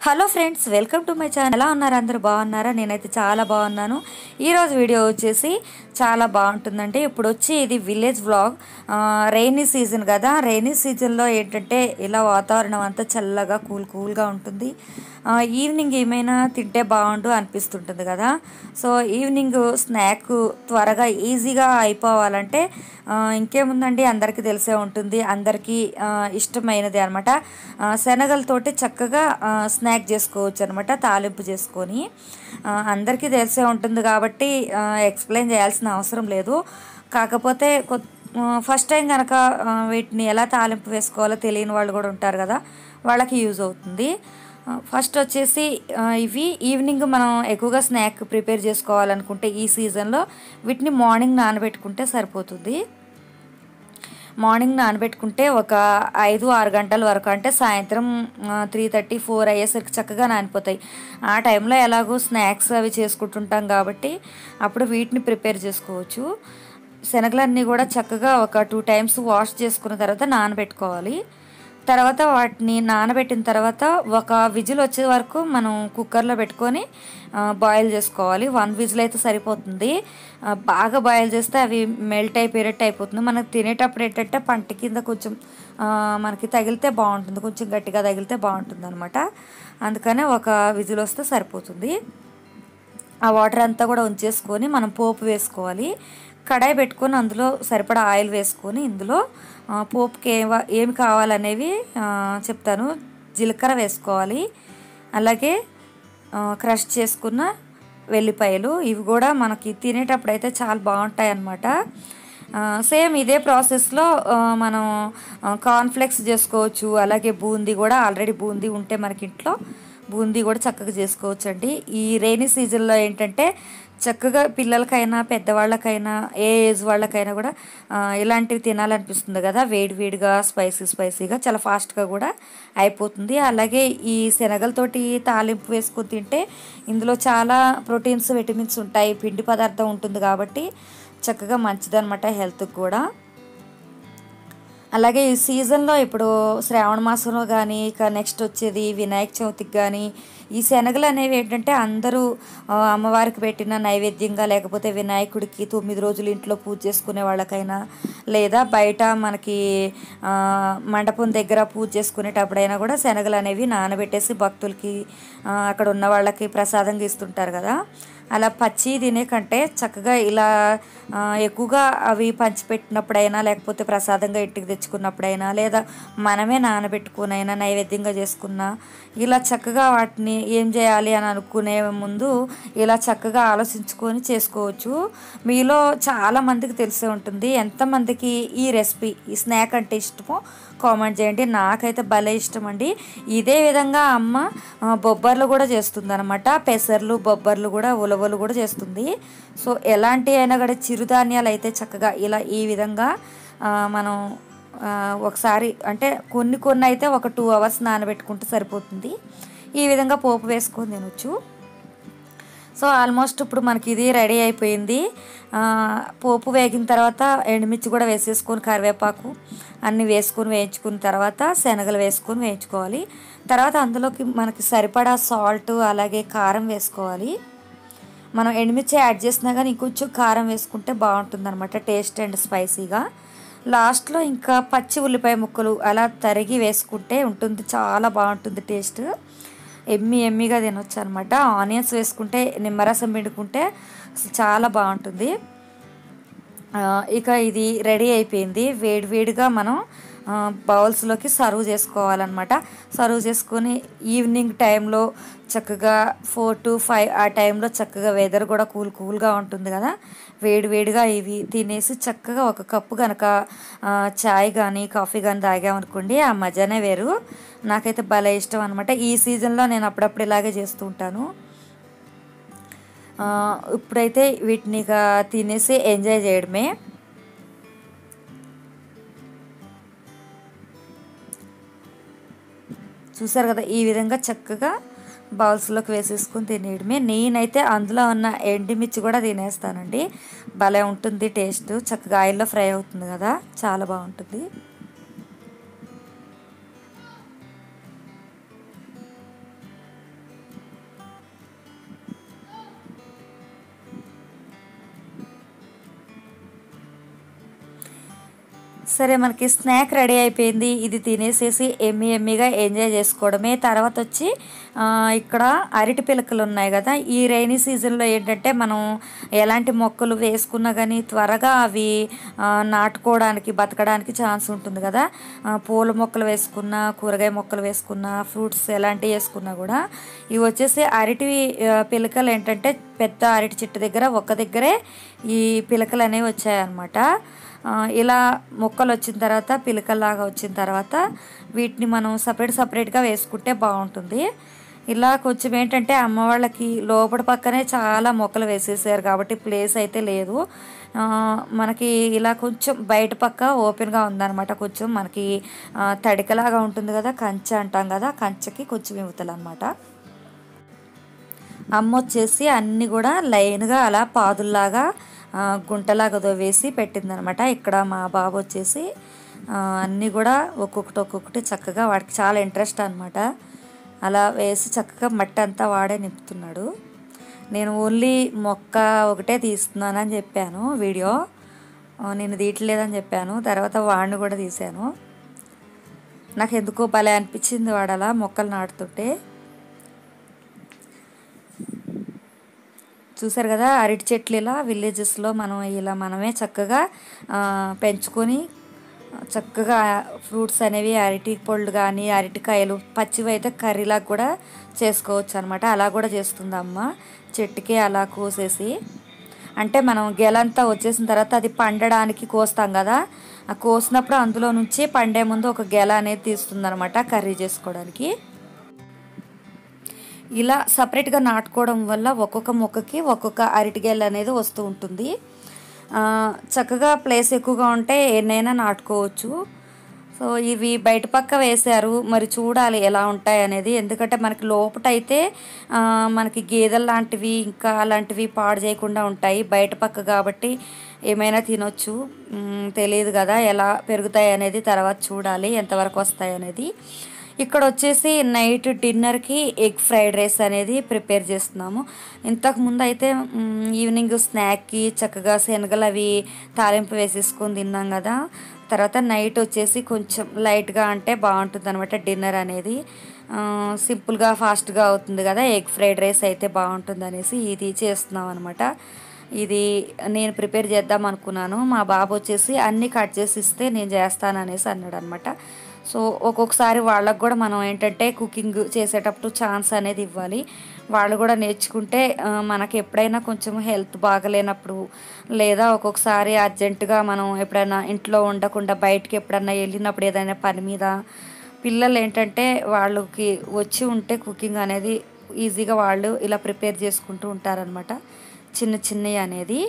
hello friends welcome to my channel ఎలా ఉన్నారు అందరూ బాగున్నారా నేనైతే చాలా బాగున్నాను ఈరోజు వీడియో వచ్చేసి చాలా బాగుంటుందండి ఇప్పుడు వచ్చి ఇది విలేజ్ వ్లాగ్ రైనీ సీజన్ కదా రైనీ సీజన్లో ఏంటంటే ఇలా వాతావరణం అంతా చల్లగా కూల్ కూల్గా ఉంటుంది ఆ, ఈవినింగ్ ఏమైనా తింటే బాగుండు అనిపిస్తుంటుంది కదా సో ఈవినింగ్ స్నాక్ త్వరగా ఈజీగా అయిపోవాలంటే ఆ, ఇంకేముందండి అందరికీ తెలిసే ఉంటుంది అందరికీ ఆ, ఇష్టమైనది అనమాట శనగలతోటి చక్కగా ఆ, స్నాక్ చేసుకోవచ్చు అనమాట తాలింపు చేసుకొని ఆ, అందరికీ తెలిసే ఉంటుంది కాబట్టి ఆ, ఎక్స్ప్లెయిన్ చేయాల్సిన అవసరం లేదు కాకపోతే కొ ఫస్ట్ టైం కనుక ఆ, వీటిని ఎలా తాలింపు వేసుకోవాలో తెలియని వాళ్ళు కూడా ఉంటారు కదా వాళ్ళకి యూజ్ అవుతుంది ఆ, ఫస్ట్ వచ్చేసి ఆ, ఇవి ఈవినింగ్ మనం ఎక్కువగా స్నాక్ ప్రిపేర్ చేసుకోవాలనుకుంటే ఈ సీజన్లో వీటిని మార్నింగ్ నానబెట్టుకుంటే సరిపోతుంది మార్నింగ్ నానబెట్టుకుంటే ఒక ఐదు ఆరు గంటల వరకు అంటే సాయంత్రం త్రీ థర్టీ ఫోర్ అయ్యేసరికి చక్కగా నానిపోతాయి ఆ టైంలో ఎలాగో స్నాక్స్ అవి చేసుకుంటుంటాం కాబట్టి అప్పుడు వీటిని ప్రిపేర్ చేసుకోవచ్చు శనగలన్నీ కూడా చక్కగా ఒక టూ టైమ్స్ వాష్ చేసుకున్న తర్వాత నానబెట్టుకోవాలి తర్వాత వాటిని నానబెట్టిన తర్వాత ఒక విజిల్ వచ్చే వరకు మనం కుక్కర్లో పెట్టుకొని బాయిల్ చేసుకోవాలి వన్ విజిల్ అయితే సరిపోతుంది ఆ, బాగా బాయిల్ చేస్తే అవి మెల్ట్ అయిపోయేటట్టు అయిపోతుంది మనకు తినేటప్పుడు ఏంటంటే పంట కింద కొంచెం ఆ, మనకి తగిలితే బాగుంటుంది కొంచెం గట్టిగా తగిలితే బాగుంటుంది అనమాట అందుకనే ఒక విజిల్ వస్తే సరిపోతుంది ఆ వాటర్ అంతా కూడా ఉంచేసుకొని మనం పోపు వేసుకోవాలి కడాయి పెట్టుకొని అందులో సరిపడా ఆయిల్ వేసుకొని ఇందులో ఆ, పోపుకి ఏం ఏమి కావాలనేవి ఆ, చెప్తాను జీలకర్ర వేసుకోవాలి అలాగే ఆ, క్రష్ చేసుకున్న వెల్లిపాయలు ఇవి కూడా మనకి తినేటప్పుడు అయితే చాలా బాగుంటాయి అన్నమాట సేమ్ ఇదే ప్రాసెస్లో ఆ, మనం కార్న్ఫ్లెక్స్ చేసుకోవచ్చు అలాగే బూందీ కూడా ఆల్రెడీ బూందీ ఉంటే మనకి ఇంట్లో బూందీ కూడా చక్కగా చేసుకోవచ్చు అండి ఈ రైనీ సీజన్లో ఏంటంటే చక్కగా పిల్లలకైనా పెద్దవాళ్ళకైనా ఏ ఏజ్ వాళ్ళకైనా కూడా ఆ, ఇలాంటివి తినాలనిపిస్తుంది కదా వేడి వేడిగా స్పైసీ స్పైసీగా చాలా ఫాస్ట్గా కూడా అయిపోతుంది అలాగే ఈ శనగలతోటి తాలింపు వేసుకొని తింటే ఇందులో చాలా ప్రోటీన్స్ విటమిన్స్ ఉంటాయి పిండి పదార్థం ఉంటుంది కాబట్టి చక్కగా మంచిదన్నమాట హెల్త్కి కూడా అలాగే ఈ సీజన్లో ఇప్పుడు శ్రావణ మాసంలో కానీ ఇక నెక్స్ట్ వచ్చేది వినాయక చవితికి కానీ ఈ శనగలు అనేవి ఏంటంటే అందరూ ఆ, అమ్మవారికి పెట్టిన నైవేద్యంగా లేకపోతే వినాయకుడికి తొమ్మిది రోజులు ఇంట్లో పూజ చేసుకునే వాళ్ళకైనా లేదా బయట మనకి ఆ, మండపం దగ్గర పూజ చేసుకునేటప్పుడైనా కూడా శనగలు అనేవి నానబెట్టేసి భక్తులకి ఆ, అక్కడ ఉన్న వాళ్ళకి ప్రసాదంగా ఇస్తుంటారు కదా అలా పచ్చి తినే కంటే చక్కగా ఇలా ఆ, ఎక్కువగా అవి పంచిపెట్టినప్పుడైనా లేకపోతే ప్రసాదంగా ఇంటికి తెచ్చుకున్నప్పుడైనా లేదా మనమే నానబెట్టుకునైనా నైవేద్యంగా చేసుకున్నా ఇలా చక్కగా వాటిని ఏం చేయాలి అని అనుకునే ముందు ఇలా చక్కగా ఆలోచించుకొని చేసుకోవచ్చు మీలో చాలా మందికి తెలిసే ఉంటుంది ఎంతమందికి ఈ రెసిపీ ఈ స్నాక్ అంటే ఇష్టమో కామెంట్ చేయండి నాకైతే భలే ఇష్టం అండి ఇదే విధంగా అమ్మ ఆ, బొబ్బర్లు కూడా చేస్తుంది అనమాట పెసర్లు బొబ్బర్లు కూడా ఉలవలు కూడా చేస్తుంది సో ఎలాంటి అయినా కూడా చిరుధాన్యాలు అయితే చక్కగా ఇలా ఈ విధంగా ఆ, మనం ఆ, ఒకసారి అంటే కొన్ని కొన్ని అయితే ఒక టూ అవర్స్ నానబెట్టుకుంటే సరిపోతుంది ఈ విధంగా పోపు వేసుకొని తినొచ్చు సో ఆల్మోస్ట్ ఇప్పుడు మనకి ఇది రెడీ అయిపోయింది ఆ, పోపు వేగిన తర్వాత ఎండుమిర్చి కూడా వేసేసుకొని కరివేపాకు అన్నీ వేసుకొని వేయించుకున్న తర్వాత శనగలు వేసుకొని వేయించుకోవాలి తర్వాత అందులోకి మనకి సరిపడా సాల్ట్ అలాగే కారం వేసుకోవాలి మనం ఎండుమిర్చి యాడ్ చేసినా కానీ ఇంకొంచెం కారం వేసుకుంటే బాగుంటుంది అనమాట టేస్ట్ అండ్ స్పైసీగా లాస్ట్లో ఇంకా పచ్చి ఉల్లిపాయ ముక్కలు అలా తరిగి వేసుకుంటే ఉంటుంది చాలా బాగుంటుంది టేస్ట్ ఎమ్మి ఎమ్మిగా తినొచ్చు అనమాట ఆనియన్స్ వేసుకుంటే నిమ్మరసం పిండుకుంటే అసలు చాలా బాగుంటుంది ఆ, ఇక ఇది రెడీ అయిపోయింది వేడి వేడిగా మనం ఆ, బౌల్స్లోకి సర్వ్ చేసుకోవాలన్నమాట సర్వ్ చేసుకొని ఈవినింగ్ టైంలో చక్కగా ఫోర్ టు ఫైవ్ ఆ టైంలో చక్కగా వెదర్ కూడా కూల్ కూల్గా ఉంటుంది కదా వేడి వేడిగా ఇవి తినేసి చక్కగా ఒక కప్పు కనుక ఆ, చాయ్ కానీ కాఫీ కానీ తాగామనుకోండి ఆ మజానే వేరు నాకైతే భలే ఇష్టం అనమాట ఈ సీజన్లో నేను అప్పుడప్పుడు ఇలాగే చేస్తూ ఉంటాను ఆ, ఇప్పుడైతే వీటిని ఇక తినేసి ఎంజాయ్ చేయడమే చూసారు కదా ఈ విధంగా చక్కగా బౌల్స్లోకి వేసేసుకొని తినేయడమే నేనైతే అందులో ఉన్న ఎండిమిర్చి కూడా తినేస్తానండి భలే ఉంటుంది టేస్ట్ చక్కగా ఆయిల్లో ఫ్రై అవుతుంది కదా చాలా బాగుంటుంది సరే మనకి స్నాక్ రెడీ అయిపోయింది ఇది తినేసేసి ఎమ్మి ఎమ్మిగా ఎంజాయ్ చేసుకోవడమే తర్వాత వచ్చి ఆ, ఇక్కడ అరటి పిలకలు ఉన్నాయి కదా ఈ రైనీ సీజన్లో ఏంటంటే మనం ఎలాంటి మొక్కలు వేసుకున్నా కానీ త్వరగా అవి ఆ, నాటుకోవడానికి బతకడానికి ఛాన్స్ ఉంటుంది కదా ఆ, పూల మొక్కలు వేసుకున్నా కూరగాయ మొక్కలు వేసుకున్నా ఫ్రూట్స్ ఎలాంటివి వేసుకున్నా కూడా ఇవి వచ్చేసి అరటి ఆ, పిలకలు ఏంటంటే పెద్ద అరటి చెట్టు దగ్గర ఒక్క దగ్గరే ఈ పిలకలు అనేవి వచ్చాయన్నమాట ఆ, ఇలా మొక్కలు వచ్చిన తర్వాత పిలకల్లాగా వచ్చిన తర్వాత వీటిని మనం సపరేట్ సపరేట్గా వేసుకుంటే బాగుంటుంది ఇలా కొంచెం ఏంటంటే అమ్మ వాళ్ళకి లోపల పక్కనే చాలా మొక్కలు వేసేసారు కాబట్టి ప్లేస్ అయితే లేదు ఆ, మనకి ఇలా కొంచెం బయట పక్క ఓపెన్గా ఉందన్నమాట కొంచెం మనకి ఆ, తడికలాగా ఉంటుంది కదా కంచె అంటాం కదా కంచెకి కొంచెం ఇవతలు అనమాట అమ్మ వచ్చేసి అన్నీ కూడా లైన్గా అలా పాదుల్లాగా ఆ, గుంటలాగా వేసి పెట్టిందనమాట ఇక్కడ మా బాబు వచ్చేసి ఆ, అన్నీ కూడా ఒక్కొక్కటి ఒక్కొక్కటి చక్కగా వాడికి చాలా ఇంట్రెస్ట్ అనమాట అలా వేసి చక్కగా మట్టి అంతా వాడే నింపుతున్నాడు నేను ఓన్లీ మొక్క ఒకటే తీస్తున్నానని చెప్పాను వీడియో ఆ, నేను తీయట్లేదని చెప్పాను తర్వాత వాడిని కూడా తీశాను నాకు ఎందుకో భలే అనిపించింది వాడు అలా మొక్కలు నాటుతుంటే చూసారు కదా అరటి చెట్లు ఇలా విలేజెస్లో మనం ఇలా మనమే చక్కగా ఆ, పెంచుకొని చక్కగా ఫ్రూట్స్ అనేవి అరటి పళ్ళు కానీ అరటికాయలు పచ్చివి అయితే కర్రీలాగా కూడా చేసుకోవచ్చు అనమాట అలా కూడా చేస్తుంది అమ్మ చెట్టుకి అలా కోసేసి అంటే మనం గెలంతా వచ్చేసిన తర్వాత అది పండడానికి కోస్తాం కదా ఆ కోసినప్పుడు అందులో నుంచి పండే ముందు ఒక గెల అనేది తీస్తుంది కర్రీ చేసుకోవడానికి ఇలా సపరేట్గా నాటుకోవడం వల్ల ఒక్కొక్క మొక్కకి ఒక్కొక్క అరటిగెల అనేది వస్తూ ఉంటుంది ఆ, చక్కగా ప్లేస్ ఎక్కువగా ఉంటే ఎన్నైనా నాటుకోవచ్చు సో ఇవి బయట పక్క వేశారు మరి చూడాలి ఎలా ఉంటాయి అనేది ఎందుకంటే మనకి లోపట అయితే ఆ, మనకి గేదెలు లాంటివి ఇంకా అలాంటివి పాడు చేయకుండా ఉంటాయి బయట పక్క కాబట్టి ఏమైనా తినొచ్చు మ్, తెలియదు కదా ఎలా పెరుగుతాయి అనేది తర్వాత చూడాలి ఎంతవరకు వస్తాయి అనేది ఇక్కడ వచ్చేసి నైట్ డిన్నర్కి ఎగ్ ఫ్రైడ్ రైస్ అనేది ప్రిపేర్ చేస్తున్నాము ఇంతకు ముందు అయితే మ్, ఈవినింగ్ స్నాక్కి చక్కగా శనగలు అవి తాలింపు వేసేసుకొని తిన్నాం కదా తర్వాత నైట్ వచ్చేసి కొంచెం లైట్గా అంటే బాగుంటుంది అనమాట డిన్నర్ అనేది ఆ, సింపుల్గా ఫాస్ట్గా అవుతుంది కదా ఎగ్ ఫ్రైడ్ రైస్ అయితే బాగుంటుంది అనేసి ఇది చేస్తున్నాం అనమాట ఇది నేను ప్రిపేర్ చేద్దాం అనుకున్నాను మా బాబు వచ్చేసి అన్నీ కట్ చేసి ఇస్తే నేను చేస్తాను అనేసి అన్నాడు అనమాట సో ఒక్కొక్కసారి వాళ్ళకు కూడా మనం ఏంటంటే కుకింగ్ చేసేటప్పుడు ఛాన్స్ అనేది ఇవ్వాలి వాళ్ళు కూడా నేర్చుకుంటే ఆ, మనకి ఎప్పుడైనా కొంచెం హెల్త్ బాగలేనప్పుడు లేదా ఒక్కొక్కసారి అర్జెంటుగా మనం ఎప్పుడైనా ఇంట్లో ఉండకుండా బయటికి ఎప్పుడన్నా వెళ్ళినప్పుడు ఏదైనా పని మీద పిల్లలు ఏంటంటే వాళ్ళకి వచ్చి ఉంటే కుకింగ్ అనేది ఈజీగా వాళ్ళు ఇలా ప్రిపేర్ చేసుకుంటూ ఉంటారనమాట చిన్న చిన్నవి అనేది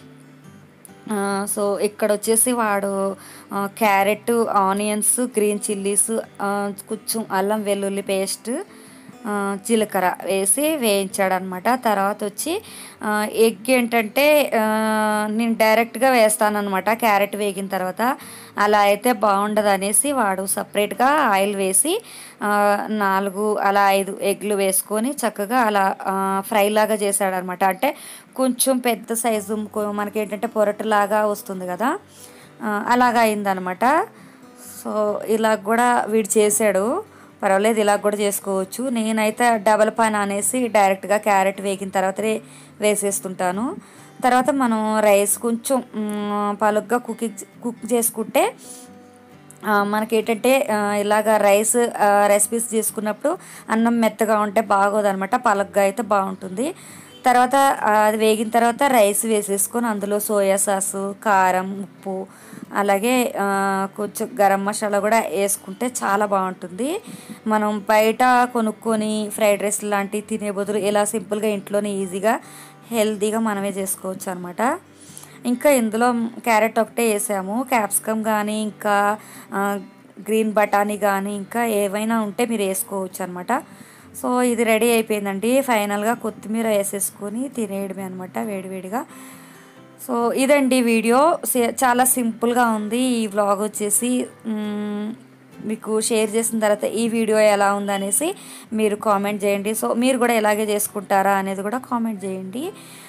ఆ, సో ఇక్కడ వచ్చేసి వాడు ఆ, క్యారెట్ ఆనియన్స్ గ్రీన్ చిల్లీస్ ఆ, కొంచెం అల్లం వెల్లుల్లి పేస్ట్ ఆ, జీలకర్ర వేసి వేయించాడనమాట తర్వాత వచ్చి ఆ, ఎగ్ ఏంటంటే ఆ, నేను డైరెక్ట్గా వేస్తానన్నమాట క్యారెట్ వేగిన తర్వాత అలా అయితే బాగుండదు అనేసి వాడు సపరేట్గా ఆయిల్ వేసి ఆ, నాలుగు అలా ఐదు ఎగ్లు వేసుకొని చక్కగా అలా ఆ, ఫ్రై లాగా చేశాడనమాట అంటే కొంచెం పెద్ద సైజు కొ- మనకి ఏంటంటే పొరటులాగా వస్తుంది కదా ఆ, అలాగా అయిందనమాట సో ఇలా కూడా వీడు చేశాడు పర్వాలేదు ఇలా కూడా చేసుకోవచ్చు నేనైతే డబల్ పైన అనేసి డైరెక్ట్గా క్యారెట్ వేగిన తర్వాతనే వేసేస్తుంటాను తర్వాత మనం రైస్ కొంచెం మ్, పలుగ్గా కుకింగ్ కుక్ చేసుకుంటే ఆ, మనకి ఏంటంటే ఆ, ఇలాగ రైస్ ఆ, రెసిపీస్ చేసుకున్నప్పుడు అన్నం మెత్తగా ఉంటే బాగోదన్నమాట పలగ్గా అయితే బాగుంటుంది తర్వాత ఆ, అది వేగిన తర్వాత రైస్ వేసేసుకొని అందులో సోయా సాసు కారం ఉప్పు అలాగే ఆ, కొంచెం గరం మసాలా కూడా వేసుకుంటే చాలా బాగుంటుంది మనం బయట కొనుక్కొని ఫ్రైడ్ రైస్ లాంటివి తినే బదులు ఇలా సింపుల్గా ఇంట్లోనే ఈజీగా హెల్తీగా మనమే చేసుకోవచ్చు అనమాట ఇంకా ఇందులో క్యారెట్ ఒకటే వేసాము క్యాప్సికమ్ కానీ ఇంకా ఆ, గ్రీన్ బఠానీ కానీ ఇంకా ఏవైనా ఉంటే మీరు వేసుకోవచ్చు అనమాట సో ఇది రెడీ అయిపోయిందండి ఫైనల్గా కొత్తిమీర వేసేసుకొని తినేయడమే అనమాట వేడివేడిగా సో ఇదండి వీడియో సే- చాలా సింపుల్గా ఉంది ఈ వ్లాగ్ వచ్చేసి మ్మ్, మీకు షేర్ చేసిన తర్వాత ఈ వీడియో ఎలా ఉందనేసి మీరు కామెంట్ చేయండి సో మీరు కూడా ఇలాగే చేసుకుంటారా అనేది కూడా కామెంట్ చేయండి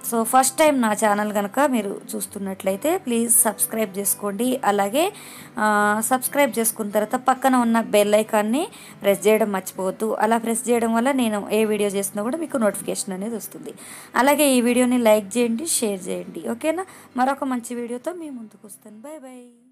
సో ఫస్ట్ టైం నా ఛానల్ కనుక మీరు చూస్తున్నట్లయితే ప్లీజ్ సబ్స్క్రైబ్ చేసుకోండి అలాగే ఆ, సబ్స్క్రైబ్ చేసుకున్న తర్వాత పక్కన ఉన్న బెల్ ఐకాన్ని ప్రెస్ చేయడం మర్చిపోవద్దు అలా ప్రెస్ చేయడం వల్ల నేను ఏ వీడియో చేసినా కూడా మీకు నోటిఫికేషన్ అనేది వస్తుంది అలాగే ఈ వీడియోని లైక్ చేయండి షేర్ చేయండి ఓకేనా మరొక మంచి వీడియోతో మీ ముందుకు వస్తాను బాయ్ బాయ్